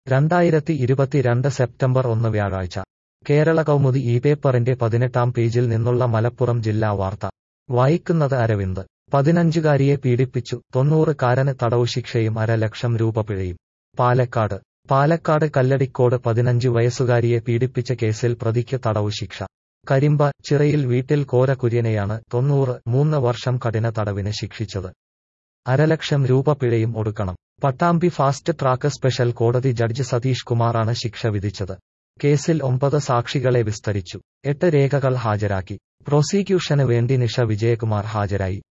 രണ്ടായിരത്തി ഇരുപത്തിരണ്ട് സെപ്റ്റംബർ ഒന്ന് വ്യാഴാഴ്ച കേരള കൗമുദി ഈ പേപ്പറിന്റെ പതിനെട്ടാം പേജിൽ നിന്നുള്ള മലപ്പുറം ജില്ലാ വാർത്ത വായിക്കുന്നത് അരവിന്ദ് പതിനഞ്ചുകാരിയെ പീഡിപ്പിച്ചു തൊണ്ണൂറുകാരന് തടവു ശിക്ഷയും അര ലക്ഷം രൂപ പിഴയും പാലക്കാട് പാലക്കാട് കല്ലടിക്കോട് പതിനഞ്ചു വയസ്സുകാരിയെ പീഡിപ്പിച്ച കേസിൽ പ്രതിക്ക് തടവു ശിക്ഷ കരിമ്പ ചിറയിൽ വീട്ടിൽ കോര കുര്യനെയാണ് തൊണ്ണൂറ് മൂന്ന് വർഷം കഠിന തടവിന് ശിക്ഷിച്ചത് അരലക്ഷം രൂപ പിഴയും ഒടുക്കണം പട്ടാമ്പി ഫാസ്റ്റ് ട്രാക്ക് സ്പെഷ്യൽ കോടതി ജഡ്ജി സതീഷ് കുമാറാണ് ശിക്ഷ വിധിച്ചത് കേസിൽ ഒമ്പത് സാക്ഷികളെ വിസ്തരിച്ചു എട്ട് രേഖകൾ ഹാജരാക്കി പ്രോസിക്യൂഷന് വേണ്ടി നിഷ വിജയകുമാർ ഹാജരായി